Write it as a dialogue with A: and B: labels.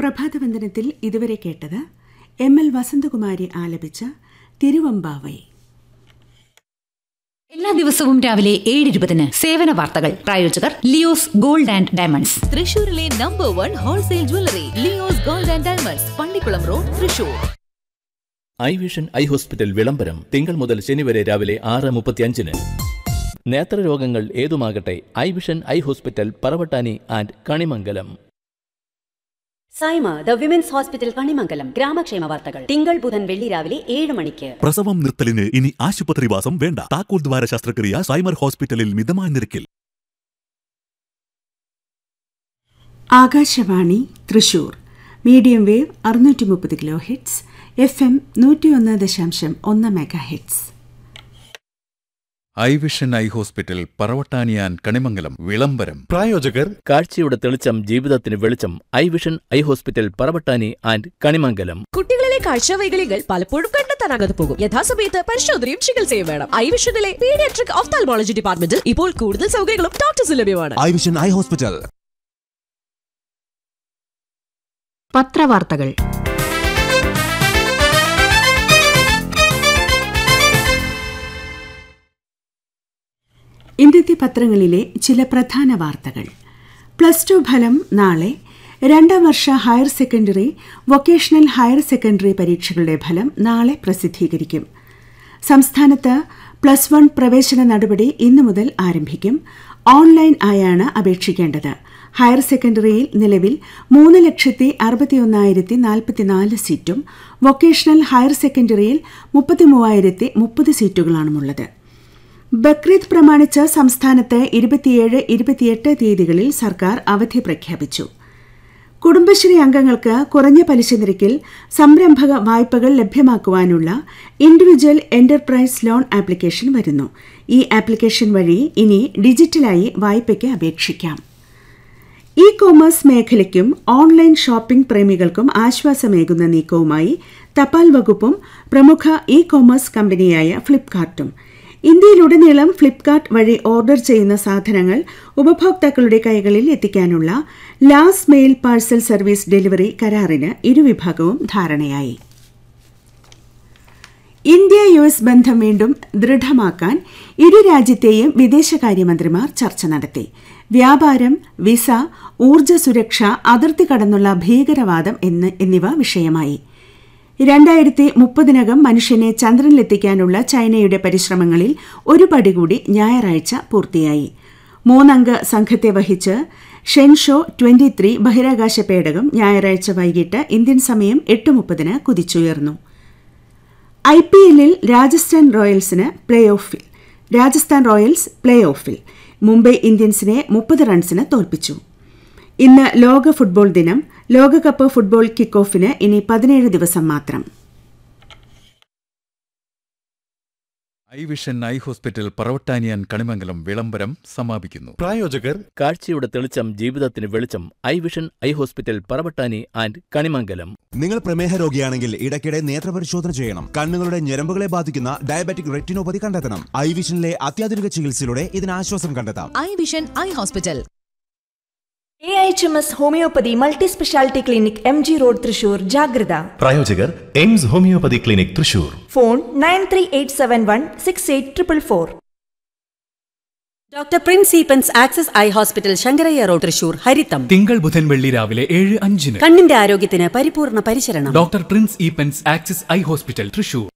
A: പ്രഭാതവന്ദനത്തിൽ ഇതുവരെ കേട്ടത് M L Vasanthakumari ആലപിച്ച തിരുവമ്പാവൈ
B: എല്ലാ ദിവസവും രാവിലെ ഏഴ് ഇരുപതിന് സേവന വാർത്തകൾ പ്രായോജകർ ലിയോസ് ഗോൾഡ് ആൻഡ് ഡയമണ്ട്സ്
C: തൃശൂരിലെ number one wholesale jewellery Leo's gold and diamonds Pallikulam road Thrissur
D: eye vision eye hospital വിളംബരം തിങ്കൾ മുതൽ ശനി വരെ രാവിലെ ആറ് മുപ്പത്തിയഞ്ചിന് നേത്രരോഗങ്ങൾ ഏതുമാകട്ടെ eye vision eye hospital Paravattani and Kanimangalam
E: Saima the women's hospital Kanimangalam ഗ്രാമക്ഷേമ വാർത്തകൾ തിങ്കൾ ബുധൻ വെള്ളി രാവിലെ ഏഴ് മണിക്ക്
F: പ്രസവം നിർത്തലിന് ഇനി ആശുപത്രിവാസം വേണ്ട താക്കോൽ ദ്വാര ശസ്ത്രക്രിയ സൈമർ ഹോസ്പിറ്റലിൽ മിതമായ നിരക്കിൽ
A: ആകാശവാണി തൃശൂർ മീഡിയം വേവ് അറുന്നൂറ്റി മുപ്പത് കിലോ ഹിറ്റ്സ് എഫ് എം നൂറ്റിയൊന്ന് ദശാംശം ഒന്ന് mega hits
G: eye vision eye hospital പറവട്ടാനിയാൻ കണിമംഗലം വിളംബരം
F: പ്രായോജകർ
D: കാഴ്ചയുടെ തെളിച്ചം ജീവിതത്തിന് വെളിച്ചം eye vision eye hospital Paravattani and Kanimangalam
C: കുട്ടികളിലെ കാഴ്ചവൈകല്യങ്ങൾ പലപ്പോഴും കണ്ടെത്താനാകാതെ പോകും യഥാസമയത്ത് പരിശോധനയും ചികിത്സയും വേണം ഐ വിഷനിലെ പീഡിയാട്രിക് ഓഫ്താൽമോളജി ഡിപ്പാർട്ട്മെന്റിൽ ഇപ്പോൾ കൂടുതൽ സൗകര്യങ്ങളും ഡോക്ടേഴ്സ് ലഭ്യമാണ്
F: ഐ വിഷൻ ഐ ഹോസ്പിറ്റൽ
B: പത്രവാർത്തകൾ
A: ഇന്നത്തെ പത്രങ്ങളിലെ ചില പ്രധാന വാർത്തകൾ പ്ലസ് ടു ഫലം നാളെ രണ്ടാം വർഷ higher secondary vocational higher secondary പരീക്ഷകളുടെ ഫലം നാളെ പ്രസിദ്ധീകരിക്കും സംസ്ഥാനത്ത് പ്ലസ് വൺ പ്രവേശന നടപടി ഇന്നു മുതൽ ആരംഭിക്കും ഓൺലൈൻ ആയാണ് അപേക്ഷിക്കേണ്ടത് ഹയർ സെക്കൻഡറിയിൽ നിലവിൽ മൂന്ന് ലക്ഷത്തി അറുപത്തിയൊന്നായിരത്തി നാൽപ്പത്തിനാല് സീറ്റും വൊക്കേഷണൽ ഹയർ സെക്കൻഡറിയിൽ മുപ്പത്തിമൂവായിരത്തി മുപ്പത് സീറ്റുകളാണുമുള്ളത് ബക്രീദ് പ്രമാണിച്ച് സംസ്ഥാനത്ത് ഇരുപത്തിയേഴ് ഇരുപത്തിയെട്ട് തീയതികളിൽ സർക്കാർ അവധി പ്രഖ്യാപിച്ചു കുടുംബശ്രീ അംഗങ്ങൾക്ക് കുറഞ്ഞ പലിശ നിരക്കിൽ സംരംഭക വായ്പകൾ ലഭ്യമാക്കുവാനുള്ള ഇൻഡിവിജ്വൽ എന്റർപ്രൈസ് ലോൺ ആപ്ലിക്കേഷൻ വരുന്നു ഈ ആപ്ലിക്കേഷൻ വഴി ഇനി ഡിജിറ്റലായി വായ്പയ്ക്ക് അപേക്ഷിക്കാം ഇ കോമേഴ്സ് മേഖലയ്ക്കും ഓൺലൈൻ ഷോപ്പിംഗ് പ്രേമികൾക്കും ആശ്വാസമേകുന്ന നീക്കവുമായി തപാൽ വകുപ്പും പ്രമുഖ ഇ കോമേഴ്സ് കമ്പനിയായ ഫ്ലിപ്കാർട്ടും ഇന്ത്യയിലുടനീളം ഫ്ലിപ്കാർട്ട് വഴി ഓർഡർ ചെയ്യുന്ന സാധനങ്ങൾ ഉപഭോക്താക്കളുടെ കൈകളിൽ എത്തിക്കാനുള്ള last mile parcel service delivery കരാറിന് ഇരുവിഭാഗവും ധാരണയായി ഇന്ത്യ യു എസ് ബന്ധം വീണ്ടും ദൃഢമാക്കാൻ ഇരു രാജ്യത്തെയും വിദേശകാര്യമന്ത്രിമാർ ചർച്ച നടത്തി വ്യാപാരം വിസ ഊർജ്ജ സുരക്ഷ അതിർത്തി കടന്നുള്ള ഭീകരവാദം എന്ന് എന്നിവ വിഷയമായി രണ്ടായിരത്തി മുപ്പതിനകം മനുഷ്യനെ ചന്ദ്രനിലെത്തിക്കാനുള്ള ചൈനയുടെ പരിശ്രമങ്ങളിൽ ഒരു പടി കൂടി ഞായറാഴ്ച പൂർത്തിയായി മൂന്നംഗ സംഘത്തെ വഹിച്ച് ഷെൻഷോ ട്വന്റി ത്രീ ബഹിരാകാശ പേടകം ഞായറാഴ്ച വൈകിട്ട് ഇന്ത്യൻ സമയം എട്ട് മുപ്പതിന് കുതിച്ചുയർന്നു ഐ പി എല്ലിൽ രാജസ്ഥാൻ റോയൽസിന് പ്ലേ ഓഫിൽ രാജസ്ഥാൻ റോയൽസ് പ്ലേ ഓഫിൽ മുംബൈ ഇന്ത്യൻസിനെ മുപ്പത് റൺസിന് തോൽപ്പിച്ചു ഇന്ന് ലോക ഫുട്ബോൾ ദിനം ലോകകപ്പ് ഫുട്ബോൾ കിക്ക് ഓഫിന് ഇനി പതിനേഴ് ദിവസം മാത്രം
G: ഐ വിഷൻ ഐ ഹോസ്പിറ്റൽ പറവട്ടാനിയാൻ കണിമംഗലം വിളംബരം സമാപിക്കുന്നു
F: പ്രായോജകർ
D: കാഴ്ചയുടെ തെളിച്ചം ജീവിതത്തിന് വെളിച്ചം eye vision eye hospital Paravattani and Kanimangalam
H: നിങ്ങൾ പ്രമേഹ രോഗിയാണെങ്കിൽ ഇടയ്ക്കിടെ നേത്രപരിശോധന ചെയ്യണം കണ്ണുകളുടെ ഞരമ്പുകളെ ബാധിക്കുന്ന ഡയബറ്റിക് റെറ്റിനോപ്പതി കണ്ടെത്തണം ഐ വിഷനിലെ അത്യാധുനിക ചികിത്സയിലൂടെ ഇതിന് ആശ്വാസം കണ്ടെത്താം
C: eye vision eye hospital
I: A H M S homoeopathy multi speciality clinic M G road Thrissur ജാഗ്രത
J: പ്രായോജകർ Aims homoeopathy clinic Thrissur
I: phone nine three eight seven one six eight triple four
E: doctor Prince Eapen's Axis eye hospital Sankaraiah road Thrissur ഹരിത്തം
K: തിങ്കൾ ബുധൻ വെള്ളി രാവിലെ ഏഴ് അഞ്ചിന്
E: കണ്ണിന്റെ ആരോഗ്യത്തിന് പരിപൂർണ പരിചരണം
K: doctor Prince Eapen's Axis eye hospital Thrissur